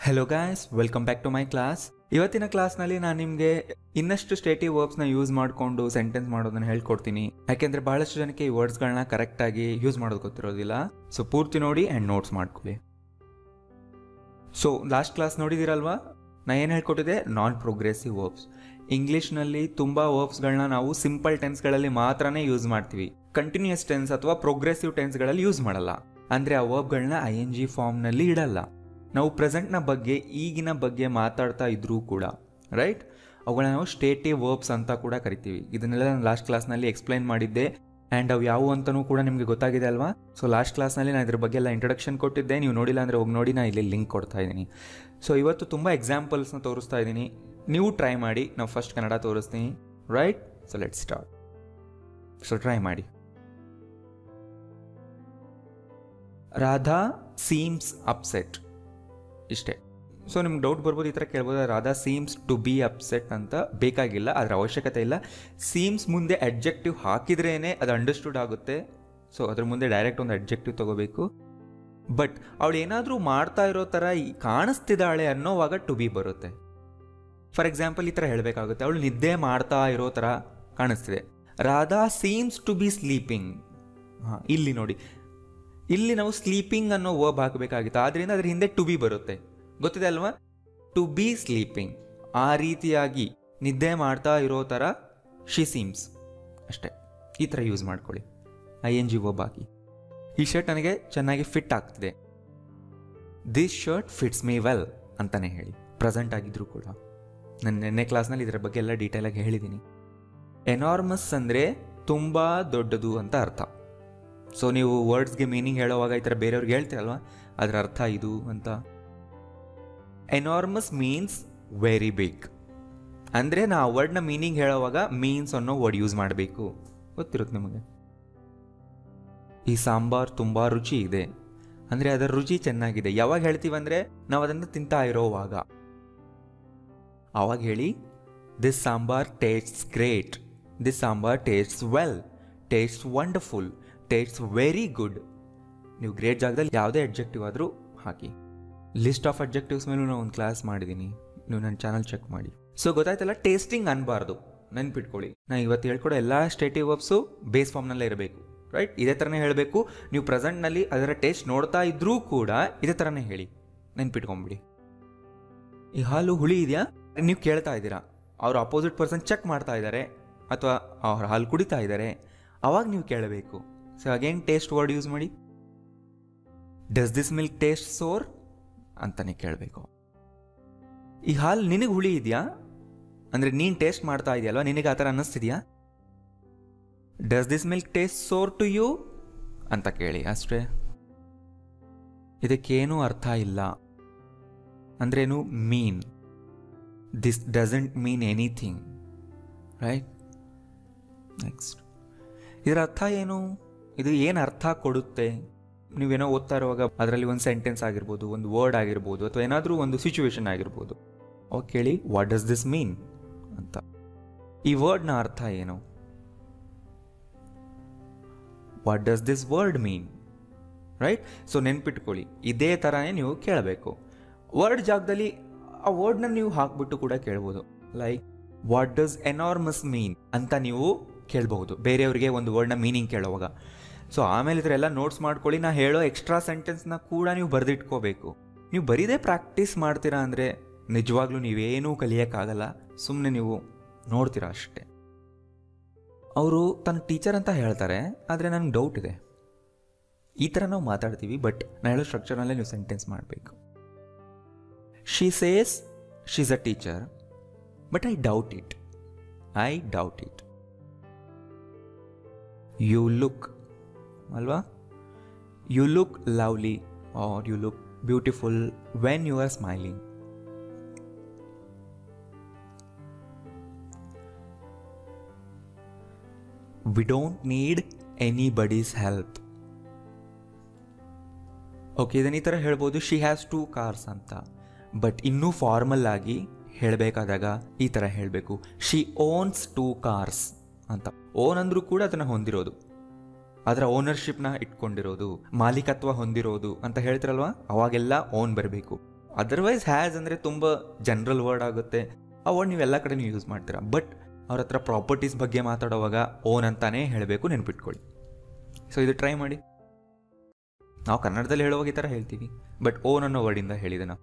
hello guys welcome back to my class ಇವತ್ತಿನ ಕ್ಲಾಸ್ನಲ್ಲಿ ನಾನು ನಿಮಗೆ ಇನ್ನಷ್ಟು ಸ್ಟೇಟಿವ್ ವರ್ಬ್ಸ್ನ ಯೂಸ್ ಮಾಡಿಕೊಂಡು ಸೆಂಟೆನ್ಸ್ ಮಾಡೋದನ್ನ ಹೇಳ್ಕೊಡ್ತೀನಿ ಯಾಕೆಂದ್ರೆ ಬಹಳಷ್ಟು ಜನಕ್ಕೆ ಈ ವರ್ಡ್ಸ್ಗಳನ್ನ ಕರೆಕ್ಟಾಗಿ ಯೂಸ್ ಮಾಡೋದು ಗೊತ್ತಿರೋದಿಲ್ಲ ಸೊ ಪೂರ್ತಿ ನೋಡಿ ಆ್ಯಂಡ್ ನೋಟ್ಸ್ ಮಾಡ್ಕೊಳ್ಳಿ ಸೊ ಲಾಸ್ಟ್ ಕ್ಲಾಸ್ ನೋಡಿದಿರಲ್ವಾ ನಾ ಏನು ಹೇಳ್ಕೊಟ್ಟಿದ್ದೆ ನಾನ್ ಪ್ರೋಗ್ರೆಸಿವ್ ವರ್ಬ್ಸ್ ಇಂಗ್ಲೀಷ್ನಲ್ಲಿ ತುಂಬ ವರ್ಬ್ಸ್ಗಳನ್ನ ನಾವು ಸಿಂಪಲ್ ಟೆನ್ಸ್ಗಳಲ್ಲಿ ಮಾತ್ರನೇ ಯೂಸ್ ಮಾಡ್ತೀವಿ ಕಂಟಿನ್ಯೂಸ್ ಟೆನ್ಸ್ ಅಥವಾ ಪ್ರೋಗ್ರೆಸಿವ್ ಟೆನ್ಸ್ಗಳಲ್ಲಿ ಯೂಸ್ ಮಾಡಲ್ಲ ಅಂದರೆ ಆ ವರ್ಬ್ಗಳನ್ನ ಐ ಎನ್ ಜಿ ಫಾರ್ಮ್ನಲ್ಲಿ ಇಡಲ್ಲ ನಾವು ಪ್ರೆಸೆಂಟ್ನ ಬಗ್ಗೆ ಈಗಿನ ಬಗ್ಗೆ ಮಾತಾಡ್ತಾ ಇದ್ರೂ ಕೂಡ ರೈಟ್ ಅವುಗಳನ್ನ ನಾವು ಸ್ಟೇಟಿವ್ ವರ್ಬ್ಸ್ ಅಂತ ಕೂಡ ಕರಿತೀವಿ ಇದನ್ನೆಲ್ಲ ನಾನು ಲಾಸ್ಟ್ ಕ್ಲಾಸ್ನಲ್ಲಿ ಎಕ್ಸ್ಪ್ಲೈನ್ ಮಾಡಿದ್ದೆ ಆ್ಯಂಡ್ ಅವು ಯಾವುವು ಅಂತಲೂ ಕೂಡ ನಿಮಗೆ ಗೊತ್ತಾಗಿದೆ ಅಲ್ವಾ ಸೊ ಲಾಸ್ಟ್ ಕ್ಲಾಸ್ನಲ್ಲಿ ನಾನು ಇದ್ರ ಬಗ್ಗೆ ಎಲ್ಲ ಇಂಟ್ರೊಡಕ್ಷನ್ ಕೊಟ್ಟಿದ್ದೆ ನೀವು ನೋಡಿಲ್ಲ ಅಂದರೆ ಹೋಗಿ ನೋಡಿ ನಾನು ಇಲ್ಲಿ ಲಿಂಕ್ ಕೊಡ್ತಾ ಇದ್ದೀನಿ ಸೊ ಇವತ್ತು ತುಂಬ ಎಕ್ಸಾಂಪಲ್ಸ್ನ ತೋರಿಸ್ತಾ ಇದ್ದೀನಿ ನೀವು ಟ್ರೈ ಮಾಡಿ ನಾವು ಫಸ್ಟ್ ಕನ್ನಡ ತೋರಿಸ್ತೀನಿ right so let start so try ಮಾಡಿ ರಾಧಾ ಸೀಮ್ಸ್ ಅಪ್ಸೆಟ್ ಇಷ್ಟೇ ಸೊ ನಿಮ್ಗೆ ಡೌಟ್ ಬರ್ಬೋದು ಈ ಥರ ಕೇಳ್ಬೋದು Radha seems to be upset ಅಂತ ಬೇಕಾಗಿಲ್ಲ ಅದರ ಅವಶ್ಯಕತೆ ಇಲ್ಲ ಸೀಮ್ಸ್ ಮುಂದೆ ಅಡ್ಜೆಕ್ಟಿವ್ ಹಾಕಿದ್ರೇ ಅದು ಅಂಡರ್ಸ್ಟುಡ್ ಆಗುತ್ತೆ ಸೊ ಅದ್ರ ಮುಂದೆ ಡೈರೆಕ್ಟ್ ಒಂದು ಅಡ್ಜೆಕ್ಟಿವ್ ತಗೋಬೇಕು ಬಟ್ ಅವಳು ಏನಾದರೂ ಮಾಡ್ತಾ ಇರೋ ಥರ ಈ ಕಾಣಿಸ್ತಿದ್ದಾಳೆ ಅನ್ನೋವಾಗ ಟು ಬಿ ಬರುತ್ತೆ ಫಾರ್ ಎಕ್ಸಾಂಪಲ್ ಈ ಥರ ಹೇಳಬೇಕಾಗುತ್ತೆ ಅವಳು ನಿದ್ದೆ ಮಾಡ್ತಾ ಇರೋ ಥರ ಕಾಣಿಸ್ತಿದೆ Radha seems to be sleeping ಹಾಂ ಇಲ್ಲಿ ನೋಡಿ ಇಲ್ಲಿ ನಾವು ಸ್ಲೀಪಿಂಗ್ ಅನ್ನೋ ವರ್ಬ್ ಹಾಕಬೇಕಾಗಿತ್ತು ಆದ್ರಿಂದ ಅದ್ರ ಹಿಂದೆ ಟು ಬಿ ಬರುತ್ತೆ ಗೊತ್ತಿದೆ ಅಲ್ವಾ ಟು ಬಿ ಸ್ಲೀಪಿಂಗ್ ಆ ರೀತಿಯಾಗಿ ನಿದ್ದೆ ಮಾಡ್ತಾ ಇರೋ ಥರ ಶಿ ಸೀಮ್ಸ್ ಅಷ್ಟೇ ಈ ಥರ ಯೂಸ್ ಮಾಡ್ಕೊಳ್ಳಿ ಐ ಎನ್ ಜಿ ವರ್ಬ್ ಹಾಕಿ ಈ ಶರ್ಟ್ ನನಗೆ ಚೆನ್ನಾಗಿ ಫಿಟ್ ಆಗ್ತಿದೆ this shirt fits me well ಅಂತಾನೆ ಹೇಳಿ ಪ್ರೆಸೆಂಟ್ ಆಗಿದ್ರು ಕೂಡ ನನ್ನ ನೆನ್ನೆ ಕ್ಲಾಸ್ನಲ್ಲಿ ಇದರ ಬಗ್ಗೆ ಎಲ್ಲ ಡೀಟೇಲಾಗಿ ಹೇಳಿದ್ದೀನಿ ಎನಾರ್ಮಸ್ ಅಂದರೆ ತುಂಬ ದೊಡ್ಡದು ಅಂತ ಅರ್ಥ ಸೊ ನೀವು ವರ್ಡ್ಸ್ಗೆ ಮೀನಿಂಗ್ ಹೇಳೋವಾಗ ಈ ಥರ ಬೇರೆಯವ್ರಿಗೆ ಹೇಳ್ತೀರಲ್ವಾ ಅದರ ಅರ್ಥ ಇದು ಅಂತ ಎನಾರ್ಮಸ್ ಮೀನ್ಸ್ ವೆರಿ ಬಿಗ್ ಅಂದರೆ ನಾ ಆ ವರ್ಡ್ನ ಮೀನಿಂಗ್ ಹೇಳೋವಾಗ ಮೀನ್ಸ್ ಅನ್ನೋ ವರ್ಡ್ ಯೂಸ್ ಮಾಡಬೇಕು ಗೊತ್ತಿರುತ್ತೆ ನಿಮಗೆ ಈ ಸಾಂಬಾರ್ ತುಂಬ ರುಚಿ ಇದೆ ಅಂದರೆ ಅದರ ರುಚಿ ಚೆನ್ನಾಗಿದೆ ಯಾವಾಗ ಹೇಳ್ತೀವಂದ್ರೆ ನಾವು ಅದನ್ನು ತಿಂತಾ ಇರೋವಾಗ ಆವಾಗ ಹೇಳಿ this sambar tastes great this sambar tastes well tastes wonderful tastes very good ನೀವು ಗ್ರೇಟ್ ಜಾಗದಲ್ಲಿ ಯಾವುದೇ ಅಡ್ಜೆಕ್ಟಿವ್ ಆದರೂ ಹಾಕಿ ಲಿಸ್ಟ್ ಆಫ್ ಅಡ್ಜೆಕ್ಟಿವ್ಸ್ ಮೇಲೂ ನಾನು ಒಂದು ಕ್ಲಾಸ್ ಮಾಡಿದ್ದೀನಿ ನೀವು ನನ್ನ ಚಾನಲ್ ಚೆಕ್ ಮಾಡಿ ಸೊ ಗೊತ್ತಾಯ್ತಲ್ಲ ಟೇಸ್ಟಿಂಗ್ ಅನ್ಬಾರ್ದು ನೆನ್ಪಿಟ್ಕೊಳ್ಳಿ ನಾನು ಇವತ್ತು ಹೇಳ್ಕೊಡೋ ಎಲ್ಲ ಸ್ಟೇಟಿವ್ ವರ್ಬ್ಸು ಬೇಸ್ ಫಾರ್ಮ್ನಲ್ಲೇ ಇರಬೇಕು ರೈಟ್ ಇದೇ ಥರನೇ ಹೇಳಬೇಕು ನೀವು ಪ್ರೆಸೆಂಟ್ನಲ್ಲಿ ಅದರ ಟೇಸ್ಟ್ ನೋಡ್ತಾ ಇದ್ರೂ ಕೂಡ ಇದೇ ಥರನೇ ಹೇಳಿ ನೆನ್ಪಿಟ್ಕೊಂಬಿಡಿ ಈ ಹಾಲು ಹುಳಿ ಇದೆಯಾ ನೀವು ಕೇಳ್ತಾ ಇದ್ದೀರಾ ಅವ್ರ ಅಪೋಸಿಟ್ ಪರ್ಸನ್ ಚೆಕ್ ಮಾಡ್ತಾ ಇದ್ದಾರೆ ಅಥವಾ ಅವ್ರ ಹಾಲು ಕುಡಿತಾ ಇದ್ದಾರೆ ಅವಾಗ ನೀವು ಕೇಳಬೇಕು so again taste word use ಮಾಡಿ does this milk taste sour ಅಂತಾನೆ ಕೇಳಬೇಕು ಈ ಹಾಲು ನಿನಗೆ ಹುಳಿ ಇದೆಯಾ ಅಂದರೆ ನೀನು ಟೇಸ್ಟ್ ಮಾಡ್ತಾ ಇದೆಯಲ್ವಾ ನಿನಗೆ ಆ ಥರ ಅನ್ನಿಸ್ತಿದ್ಯಾ does this milk taste sour to you ಅಂತ ಕೇಳಿ ಅಷ್ಟೇ ಇದಕ್ಕೇನೂ ಅರ್ಥ ಇಲ್ಲ ಅಂದ್ರೇನು mean this doesn't mean anything right next ಇದರ ಅರ್ಥ ಏನು ಇದು ಏನು ಅರ್ಥ ಕೊಡುತ್ತೆ ನೀವೇನೋ ಓದ್ತಾ ಇರುವಾಗ ಅದರಲ್ಲಿ ಒಂದು ಸೆಂಟೆನ್ಸ್ ಆಗಿರ್ಬೋದು ಒಂದು ವರ್ಡ್ ಆಗಿರ್ಬೋದು ಅಥವಾ ಏನಾದರೂ ಒಂದು ಸಿಚುವೇಶನ್ ಆಗಿರ್ಬೋದು ಅವಾಗ ಕೇಳಿ ವಾಟ್ ಡಸ್ ದಿಸ್ ಮೀನ್ ಅಂತ ಈ ವರ್ಡ್ನ ಅರ್ಥ ಏನು what does this word mean right so ನೆನ್ಪಿಟ್ಕೊಳ್ಳಿ ಇದೇ ಥರನೇ ನೀವು ಕೇಳಬೇಕು ವರ್ಡ್ ಜಾಗದಲ್ಲಿ ಆ ವರ್ಡ್ನ ನೀವು ಹಾಕ್ಬಿಟ್ಟು ಕೂಡ ಕೇಳ್ಬೋದು like what does enormous mean ಅಂತ ನೀವು ಕೇಳಬಹುದು ಬೇರೆಯವರಿಗೆ ಒಂದು ವರ್ಡ್ನ ಮೀನಿಂಗ್ ಕೇಳೋವಾಗ ಸೊ ಆಮೇಲೆ ಇದರೆಲ್ಲ ನೋಟ್ಸ್ ಮಾಡ್ಕೊಳ್ಳಿ ನಾ ಹೇಳೋ ಎಕ್ಸ್ಟ್ರಾ ಸೆಂಟೆನ್ಸ್ನ ಕೂಡ ನೀವು ಬರೆದಿಟ್ಕೋಬೇಕು ನೀವು ಬರೀದೇ ಪ್ರಾಕ್ಟೀಸ್ ಮಾಡ್ತೀರಾ ಅಂದರೆ ನಿಜವಾಗ್ಲೂ ನೀವೇನೂ ಕಲಿಯೋಕ್ಕಾಗಲ್ಲ ಸುಮ್ಮನೆ ನೀವು ನೋಡ್ತೀರಾ ಅಷ್ಟೇ ಅವರು ತನ್ನ ಟೀಚರ್ ಅಂತ ಹೇಳ್ತಾರೆ ಆದರೆ ನನಗೆ ಡೌಟ್ ಇದೆ ಈ ಥರ ನಾವು ಮಾತಾಡ್ತೀವಿ ಬಟ್ ನಾನು ಹೇಳೋ ಸ್ಟ್ರಕ್ಚರ್ನಲ್ಲೇ ನೀವು ಸೆಂಟೆನ್ಸ್ ಮಾಡಬೇಕು she says she's a teacher but I doubt it I doubt it you look ಅಲ್ವಾ you look lovely are you look beautiful when you are smiling we don't need anybody's help okay ಇದನ್ನ ಈ ಥರ ಹೇಳ್ಬೋದು she has two cars ಅಂತ but ಇನ್ನೂ formal ಆಗಿ ಹೇಳಬೇಕಾದಾಗ ಈ ಥರ ಹೇಳಬೇಕು ಶಿ ಓನ್ಸ್ ಟೂ ಕಾರ್ಸ್ ಅಂತ ಓನ್ ಅಂದ್ರೂ ಕೂಡ ಅದನ್ನು ಹೊಂದಿರೋದು ಅದರ ಓನರ್ಶಿಪ್ನ ಇಟ್ಕೊಂಡಿರೋದು ಮಾಲೀಕತ್ವ ಹೊಂದಿರೋದು ಅಂತ ಹೇಳ್ತಿರಲ್ವಾ ಅವಾಗೆಲ್ಲ ಓನ್ ಬರಬೇಕು ಅದರ್ವೈಸ್ ಹ್ಯಾಸ್ ಅಂದರೆ ತುಂಬ ಜನರಲ್ ವರ್ಡ್ ಆಗುತ್ತೆ ಆ ವರ್ಡ್ ನೀವು ಎಲ್ಲ ಕಡೆ ಯೂಸ್ ಮಾಡ್ತೀರಾ ಬಟ್ ಅವ್ರ ಹತ್ರ ಪ್ರಾಪರ್ಟೀಸ್ ಬಗ್ಗೆ ಮಾತಾಡೋವಾಗ ಓನ್ ಅಂತಾನೇ ಹೇಳಬೇಕು ನೆನ್ಪಿಟ್ಕೊಳ್ಳಿ ಸೊ ಇದು ಟ್ರೈ ಮಾಡಿ ನಾವು ಕನ್ನಡದಲ್ಲಿ ಹೇಳುವಾಗ ಈ ಥರ ಹೇಳ್ತೀವಿ ಬಟ್ ಓನ್ ಅನ್ನೋ ವರ್ಡಿಂದ ಹೇಳಿದೆ ನಾವು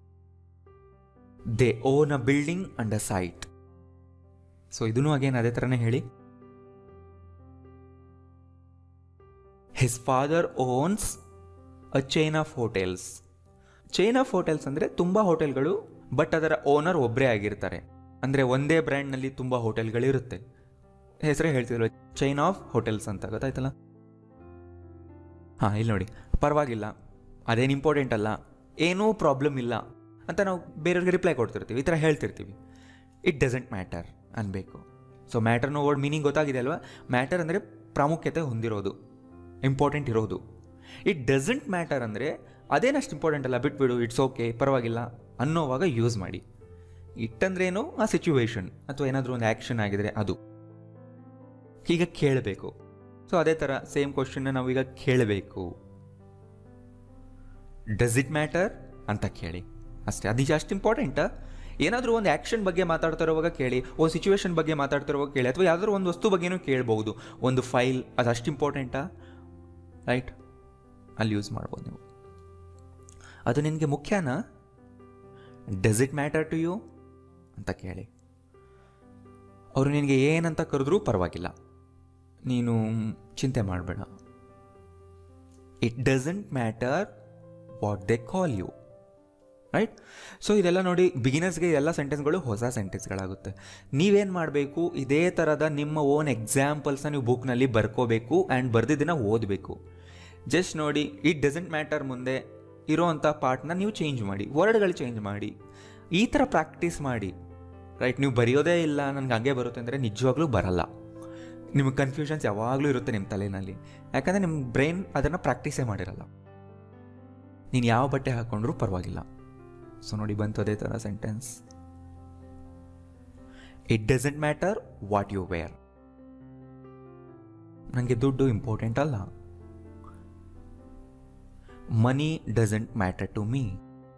they own a building and a site so ಇದನ್ನು ಅಗೇನ್ ಅದೇ ಥರನೇ ಹೇಳಿ his father owns a chain of hotels chain of hotels ಅಂದರೆ ತುಂಬ ಹೋಟೆಲ್ಗಳು ಬಟ್ ಅದರ ಓನರ್ ಒಬ್ಬರೇ ಆಗಿರ್ತಾರೆ ಅಂದರೆ ಒಂದೇ ಬ್ರ್ಯಾಂಡ್ನಲ್ಲಿ ತುಂಬ ಹೋಟೆಲ್ಗಳಿರುತ್ತೆ ಹೆಸರೇ ಹೇಳ್ತಿದ್ರು ಚೈನ್ ಆಫ್ ಹೋಟೆಲ್ಸ್ ಅಂತ ಗೊತ್ತಾಯ್ತಲ್ಲ ಹಾಂ ಇಲ್ಲಿ ನೋಡಿ ಪರವಾಗಿಲ್ಲ ಅದೇನು ಇಂಪಾರ್ಟೆಂಟ್ ಅಲ್ಲ ಏನೂ ಪ್ರಾಬ್ಲಮ್ ಇಲ್ಲ ಅಂತ ನಾವು ಬೇರೆಯವ್ರಿಗೆ ರಿಪ್ಲೈ ಕೊಡ್ತಿರ್ತೀವಿ ಈ ಥರ ಹೇಳ್ತಿರ್ತೀವಿ ಇಟ್ ಡಸಂಟ್ ಮ್ಯಾಟರ್ ಅನ್ಬೇಕು ಸೊ ಮ್ಯಾಟರ್ನ ವರ್ಡ್ ಮೀನಿಂಗ್ ಗೊತ್ತಾಗಿದೆ ಅಲ್ವಾ ಮ್ಯಾಟರ್ ಅಂದರೆ ಪ್ರಾಮುಖ್ಯತೆ ಹೊಂದಿರೋದು ಇಂಪಾರ್ಟೆಂಟ್ ಇರೋದು ಇಟ್ ಡಸಂಟ್ ಮ್ಯಾಟರ್ ಅಂದರೆ ಅದೇನಷ್ಟು ಇಂಪಾರ್ಟೆಂಟ್ ಅಲ್ಲ ಬಿಟ್ಬಿಡು ಇಟ್ಸ್ ಓಕೆ ಪರವಾಗಿಲ್ಲ ಅನ್ನೋವಾಗ ಯೂಸ್ ಮಾಡಿ ಇಟ್ಟಂದ್ರೇನು ಆ ಸಿಚುವೇಶನ್ ಅಥವಾ ಏನಾದರೂ ಒಂದು ಆ್ಯಕ್ಷನ್ ಆಗಿದ್ರೆ ಅದು ಈಗ ಕೇಳಬೇಕು ಸೊ ಅದೇ ಥರ ಸೇಮ್ ಕ್ವಶನ್ನ ನಾವೀಗ ಕೇಳಬೇಕು ಡಸ್ ಇಟ್ ಮ್ಯಾಟರ್ ಅಂತ ಕೇಳಿ ಅಷ್ಟೇ ಅದು ಅಷ್ಟು ಇಂಪಾರ್ಟೆಂಟಾ ಏನಾದರೂ ಒಂದು ಆ್ಯಕ್ಷನ್ ಬಗ್ಗೆ ಮಾತಾಡ್ತಿರುವಾಗ ಕೇಳಿ ಒಂದು ಸಿಚುವೇಶನ್ ಬಗ್ಗೆ ಮಾತಾಡ್ತಿರುವಾಗ ಕೇಳಿ ಅಥವಾ ಯಾವ್ದಾದ್ರು ಒಂದು ವಸ್ತು ಬಗ್ಗೆನೂ ಕೇಳ್ಬೋದು ಒಂದು ಫೈಲ್ ಅದು ಅಷ್ಟು ಇಂಪಾರ್ಟೆಂಟಾ ರೈಟ್ ಅಲ್ಲಿ ಯೂಸ್ ಮಾಡ್ಬೋದು ನೀವು ಅದು ನಿನಗೆ ಮುಖ್ಯನಾ does it matter to you ಅಂತ ಕೇಳಿ ಅವರು ನಿನಗೆ ಏನಂತ ಕರೆದ್ರೂ ಪರವಾಗಿಲ್ಲ ನೀನು ಚಿಂತೆ ಮಾಡಬೇಡ it doesn't matter what they call you right so ಇದೆಲ್ಲ ನೋಡಿ ಬಿಗಿನರ್ಸ್ಗೆ ಎಲ್ಲ ಸೆಂಟೆನ್ಸ್ಗಳು ಹೊಸ ಸೆಂಟೆನ್ಸ್ಗಳಾಗುತ್ತೆ ನೀವೇನು ಮಾಡಬೇಕು ಇದೇ ಥರದ ನಿಮ್ಮ ಓನ್ ಎಕ್ಸಾಂಪಲ್ಸ್ನ ನೀವು ಬುಕ್ನಲ್ಲಿ ಬರ್ಕೋಬೇಕು ಆ್ಯಂಡ್ ಬರ್ದಿದ್ದನ್ನು ಓದಬೇಕು ಜಸ್ಟ್ ನೋಡಿ ಇಟ್ ಡಸಂಟ್ ಮ್ಯಾಟರ್ ಮುಂದೆ ಇರೋವಂಥ ಪಾರ್ಟ್ನ ನೀವು ಚೇಂಜ್ ಮಾಡಿ ವರ್ಡ್ಗಳು ಚೇಂಜ್ ಮಾಡಿ ಈ ಥರ ಪ್ರಾಕ್ಟೀಸ್ ಮಾಡಿ ರೈಟ್ ನೀವು ಬರೆಯೋದೇ ಇಲ್ಲ ನನಗೆ ಹಂಗೆ ಬರುತ್ತೆ ಅಂದರೆ ನಿಜವಾಗ್ಲೂ ಬರಲ್ಲ ನಿಮಗೆ ಕನ್ಫ್ಯೂಷನ್ಸ್ ಯಾವಾಗಲೂ ಇರುತ್ತೆ ನಿಮ್ಮ ತಲೆಯಲ್ಲಿ ಯಾಕಂದರೆ ನಿಮ್ಮ ಬ್ರೈನ್ ಅದನ್ನು ಪ್ರಾಕ್ಟೀಸೇ ಮಾಡಿರಲ್ಲ ನೀನು ಯಾವ ಬಟ್ಟೆ ಹಾಕ್ಕೊಂಡ್ರೂ ಪರವಾಗಿಲ್ಲ ಸೊ ನೋಡಿ ಬಂತು ಅದೇ ಥರ sentence it doesn't matter what you wear ನನಗೆ ದುಡ್ಡು ಇಂಪಾರ್ಟೆಂಟ್ ಅಲ್ಲ money doesn't matter to me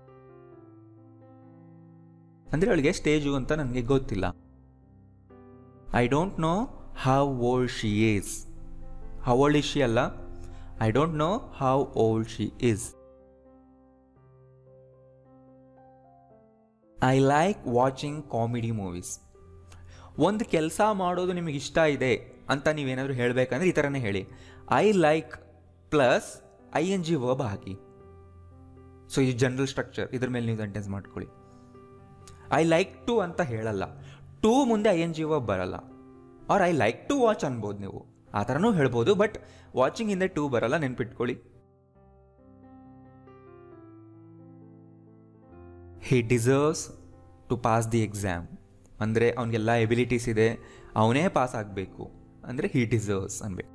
ಅಂದರೆ ಅವಳಿಗೆ ಸ್ಟೇಜು ಅಂತ ನನಗೆ ಗೊತ್ತಿಲ್ಲ I don't know how old she is how old is she ಅಲ್ಲ I don't know how old she is I like watching comedy movies ಒಂದು ಕೆಲಸ ಮಾಡೋದು ನಿಮಗೆ ಇಷ್ಟ ಇದೆ ಅಂತ ನೀವೇನಾದರೂ ಹೇಳಬೇಕಂದ್ರೆ ಈ ಥರನೇ ಹೇಳಿ I like plus I N G verb ಹಾಕಿ ಸೊ ಈ ಜನರಲ್ ಸ್ಟ್ರಕ್ಚರ್ ಇದ್ರ ಮೇಲೆ ನೀವು ಸೆಂಟೆನ್ಸ್ ಮಾಡ್ಕೊಳ್ಳಿ ಐ ಲೈಕ್ ಟು ಅಂತ ಹೇಳಲ್ಲ ಟು ಮುಂದೆ ಐ ಎನ್ ಜಿ ವರ್ಬ್ ಬರಲ್ಲ or I like to watch ಅನ್ಬೋದು ನೀವು ಆ ಥರನೂ ಹೇಳ್ಬೋದು ಬಟ್ ವಾಚಿಂಗ್ ಹಿಂದೆ ಟೂ ಬರಲ್ಲ ನೆನ್ಪಿಟ್ಕೊಳ್ಳಿ he deserves to pass the exam ಅಂದರೆ ಅವನಿಗೆಲ್ಲ ಎಬಿಲಿಟೀಸ್ ಇದೆ ಅವನೇ ಪಾಸ್ ಆಗಬೇಕು ಅಂದರೆ ಹಿ ಡಿಸರ್ವ್ಸ್ ಅನ್ಬೇಕು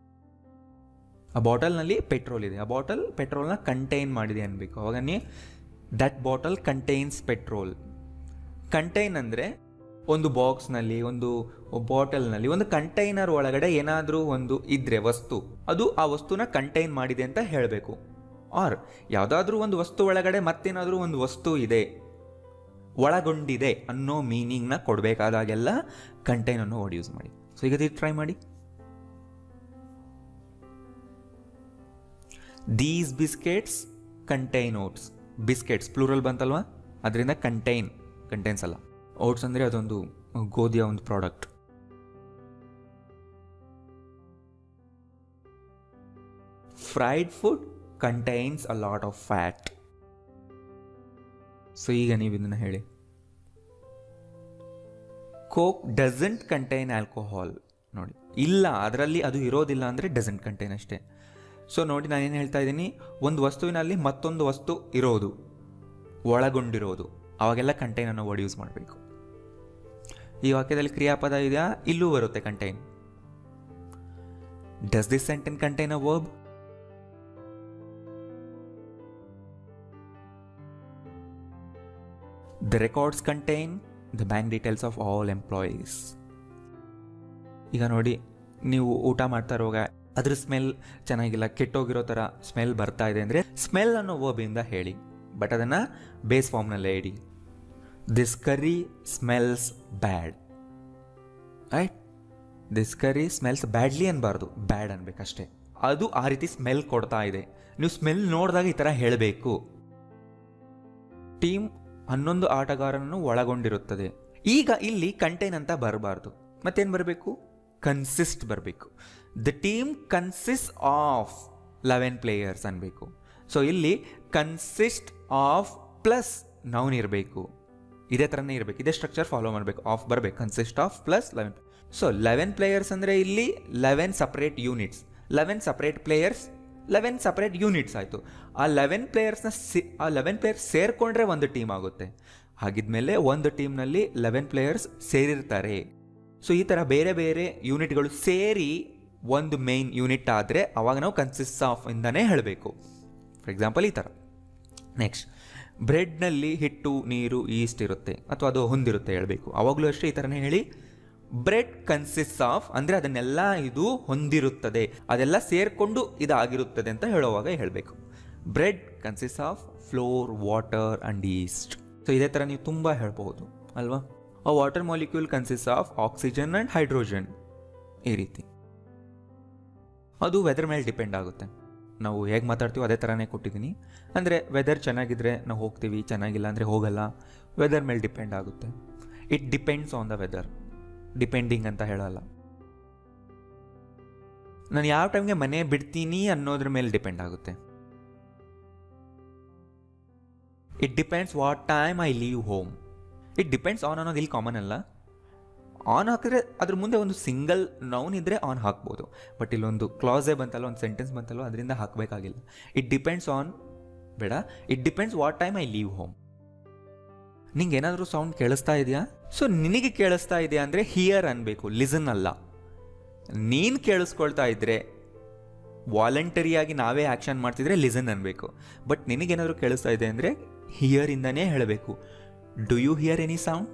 ಆ ಬಾಟಲ್ನಲ್ಲಿ ಪೆಟ್ರೋಲ್ ಇದೆ ಆ ಬಾಟಲ್ ಪೆಟ್ರೋಲ್ನ ಕಂಟೈನ್ ಮಾಡಿದೆ ಅನ್ಬೇಕು ಅವಾಗ ನೀ that bottle contains petrol contain ಅಂದರೆ ಒಂದು ಬಾಕ್ಸ್ನಲ್ಲಿ ಒಂದು ಬಾಟಲ್ನಲ್ಲಿ ಒಂದು ಕಂಟೈನರ್ ಒಳಗಡೆ ಏನಾದರೂ ಒಂದು ಇದ್ರೆ ವಸ್ತು ಅದು ಆ ವಸ್ತುನ ಕಂಟೈನ್ ಮಾಡಿದೆ ಅಂತ ಹೇಳಬೇಕು ಆರ್ ಯಾವುದಾದ್ರೂ ಒಂದು ವಸ್ತು ಒಳಗಡೆ ಮತ್ತೇನಾದರೂ ಒಂದು ವಸ್ತು ಇದೆ ಒಳಗೊಂಡಿದೆ ಅನ್ನೋ ಮೀನಿಂಗ್ನ ಕೊಡಬೇಕಾದಾಗೆಲ್ಲ ಕಂಟೈನ್ ಅನ್ನೋ ವರ್ಡ್ ಯೂಸ್ ಮಾಡಿ ಸೊ ಈಗ ಟ್ರೈ ಮಾಡಿ these biscuits contain oats biscuits plural ಬಂತಲ್ವಾ ಅದರಿಂದ ಕಂಟೈನ್ ಕಂಟೈನ್ಸ್ ಅಲ್ಲ ಓಟ್ಸ್ ಅಂದರೆ ಅದೊಂದು ಗೋಧಿಯ ಒಂದು product fried food contains a lot of fat so ಈಗ ನೀವು ಇದನ್ನು ಹೇಳಿ ಕೋಕ್ ಡಸಂಟ್ ಕಂಟೈನ್ ಆಲ್ಕೋಹಾಲ್ ನೋಡಿ ಇಲ್ಲ ಅದರಲ್ಲಿ ಅದು ಇರೋದಿಲ್ಲ ಅಂದರೆ ಡಸಂಟ್ ಕಂಟೈನ್ ಅಷ್ಟೇ ಸೊ ನೋಡಿ ನಾನೇನು ಹೇಳ್ತಾ ಇದ್ದೀನಿ ಒಂದು ವಸ್ತುವಿನಲ್ಲಿ ಮತ್ತೊಂದು ವಸ್ತು ಇರೋದು ಒಳಗೊಂಡಿರೋದು ಅವಾಗೆಲ್ಲ ಕಂಟೈನ್ ಅನ್ನೋ ವರ್ಡ್ ಯೂಸ್ ಮಾಡಬೇಕು ಈ ವಾಕ್ಯದಲ್ಲಿ ಕ್ರಿಯಾಪದ ಇದೆಯಾ ಇಲ್ಲೂ ಬರುತ್ತೆ contain does this sentence contain a verb the records contain the bank details of all employees ಈಗ ನೋಡಿ ನೀವು ಊಟ ಮಾಡ್ತಾ ಇರುವಾಗ ಅದ್ರ ಸ್ಮೆಲ್ ಚೆನ್ನಾಗಿಲ್ಲ ಕೆಟ್ಟೋಗಿರೋ ಥರ ಸ್ಮೆಲ್ ಬರ್ತಾ ಇದೆ ಅಂದರೆ ಸ್ಮೆಲ್ ಅನ್ನೋ ವರ್ಬಿಂದ ಹೇಳಿ ಬಟ್ ಅದನ್ನು ಬೇಸ್ ಫಾರ್ಮ್ನಲ್ಲೇ ಇಡಿ this curry smells bad right this curry smells badly ಅನ್ಬಾರ್ದು ಬ್ಯಾಡ್ ಅನ್ಬೇಕಷ್ಟೇ ಅದು ಆ ರೀತಿ ಸ್ಮೆಲ್ ಕೊಡ್ತಾ ಇದೆ ನೀವು ಸ್ಮೆಲ್ ನೋಡಿದಾಗ ಈ ಥರ ಹೇಳಬೇಕು ಟೀಮ್ ಹನ್ನೊಂದು ಆಟಗಾರನನ್ನು ಒಳಗೊಂಡಿರುತ್ತದೆ ಈಗ ಇಲ್ಲಿ ಕಂಟೈನ್ ಅಂತ ಬರಬಾರ್ದು ಮತ್ತೇನು ಬರಬೇಕು ಕನ್ಸಿಸ್ಟ್ ಬರಬೇಕು the team consist of eleven players ಅನ್ಬೇಕು ಸೊ ಇಲ್ಲಿ ಕನ್ಸಿಸ್ಟ್ ಆಫ್ ಪ್ಲಸ್ ನೌನ್ ಇರಬೇಕು ಇದೇ ಥರನೇ ಇರಬೇಕು ಇದೇ ಸ್ಟ್ರಕ್ಚರ್ ಫಾಲೋ ಮಾಡಬೇಕು ಆಫ್ ಬರಬೇಕು consist of plus eleven so eleven players ಅಂದರೆ ಇಲ್ಲಿ eleven separate units eleven separate players eleven separate units ಆಯಿತು ಆ ಲೆವೆನ್ ಪ್ಲೇಯರ್ಸ್ನ ಸಿ ಆ ಲೆವೆನ್ ಪ್ಲೇಯರ್ಸ್ ಸೇರಿಕೊಂಡ್ರೆ ಒಂದು ಟೀಮ್ ಆಗುತ್ತೆ ಹಾಗಿದ್ಮೇಲೆ ಒಂದು ಟೀಮ್ನಲ್ಲಿ ಲೆವೆನ್ ಪ್ಲೇಯರ್ಸ್ ಸೇರಿರ್ತಾರೆ ಸೊ ಈ ಥರ ಬೇರೆ ಬೇರೆ ಯೂನಿಟ್ಗಳು ಸೇರಿ ಒಂದು ಮೇನ್ ಯೂನಿಟ್ ಆದರೆ ಅವಾಗ ನಾವು ಕನ್ಸಿಸ್ಟ್ ಆಫ್ ಇಂದನೇ ಹೇಳಬೇಕು ಫಾರ್ ಎಕ್ಸಾಂಪಲ್ ಈ ಥರ ನೆಕ್ಸ್ಟ್ ಬ್ರೆಡ್ನಲ್ಲಿ ಹಿಟ್ಟು ನೀರು ಈಸ್ಟ್ ಇರುತ್ತೆ ಅಥವಾ ಅದು ಹೊಂದಿರುತ್ತೆ ಹೇಳಬೇಕು ಅವಾಗಲೂ ಅಷ್ಟೇ ಈ ಥರನೇ ಹೇಳಿ ಬ್ರೆಡ್ ಕನ್ಸಿಸ್ಟ್ ಆಫ್ ಅಂದರೆ ಅದನ್ನೆಲ್ಲ ಇದು ಹೊಂದಿರುತ್ತದೆ ಅದೆಲ್ಲ ಸೇರಿಕೊಂಡು ಇದಾಗಿರುತ್ತದೆ ಅಂತ ಹೇಳುವಾಗ ಹೇಳಬೇಕು bread consist of flour water and yeast so ಇದೇ ಥರ ನೀವು ತುಂಬ ಹೇಳ್ಬೋದು ಅಲ್ವಾ ಆ water molecule consist of oxygen and hydrogen ಈ ರೀತಿ ಅದು ವೆದರ್ ಮೇಲೆ ಡಿಪೆಂಡ್ ಆಗುತ್ತೆ ನಾವು ಹೇಗೆ ಮಾತಾಡ್ತೀವೋ ಅದೇ ಥರನೇ ಕೊಟ್ಟಿದ್ದೀನಿ ಅಂದರೆ ವೆದರ್ ಚೆನ್ನಾಗಿದ್ರೆ ನಾವು ಹೋಗ್ತೀವಿ ಚೆನ್ನಾಗಿಲ್ಲ ಅಂದರೆ ಹೋಗಲ್ಲ ವೆದರ್ ಮೇಲೆ ಡಿಪೆಂಡ್ ಆಗುತ್ತೆ it depends on the weather depending ಅಂತ ಹೇಳಲ್ಲ ನಾನು ಯಾವ ಟೈಮ್ಗೆ ಮನೆ ಬಿಡ್ತೀನಿ ಅನ್ನೋದ್ರ ಮೇಲೆ ಡಿಪೆಂಡ್ ಆಗುತ್ತೆ it depends what time I leave home it depends on ಅನ್ನೋದು ಇಲ್ಲಿ ಕಾಮನ್ ಅಲ್ಲ ಆನ್ ಹಾಕಿದ್ರೆ ಅದ್ರ ಮುಂದೆ ಒಂದು ಸಿಂಗಲ್ ನೌನ್ ಇದ್ದರೆ ಆನ್ ಹಾಕ್ಬೋದು ಬಟ್ ಇಲ್ಲೊಂದು ಕ್ಲಾಸೇ ಬಂತಲ್ಲ ಒಂದು ಸೆಂಟೆನ್ಸ್ ಬಂತಲ್ಲ ಅದರಿಂದ ಹಾಕಬೇಕಾಗಿಲ್ಲ ಇಟ್ ಡಿಪೆಂಡ್ಸ್ ಆನ್ ಬೇಡ it depends what time I leave home ನಿಂಗೆ ಏನಾದರೂ ಸೌಂಡ್ ಕೇಳಿಸ್ತಾ ಇದೆಯಾ ಸೊ ನಿನಗೆ ಕೇಳಿಸ್ತಾ ಇದೆಯಾ ಅಂದರೆ ಹಿಯರ್ ಅನ್ಬೇಕು ಲಿಸನ್ ಅಲ್ಲ ನೀನು ಕೇಳಿಸ್ಕೊಳ್ತಾ ಇದ್ರೆ ವಾಲಂಟರಿಯಾಗಿ ನಾವೇ ಆ್ಯಕ್ಷನ್ ಮಾಡ್ತಿದ್ರೆ ಲಿಸನ್ ಅನ್ಬೇಕು ಬಟ್ ನಿನಗೇನಾದರೂ ಕೇಳಿಸ್ತಾ ಇದೆ ಅಂದರೆ ಹಿಯರಿಂದನೇ ಹೇಳಬೇಕು do you hear any sound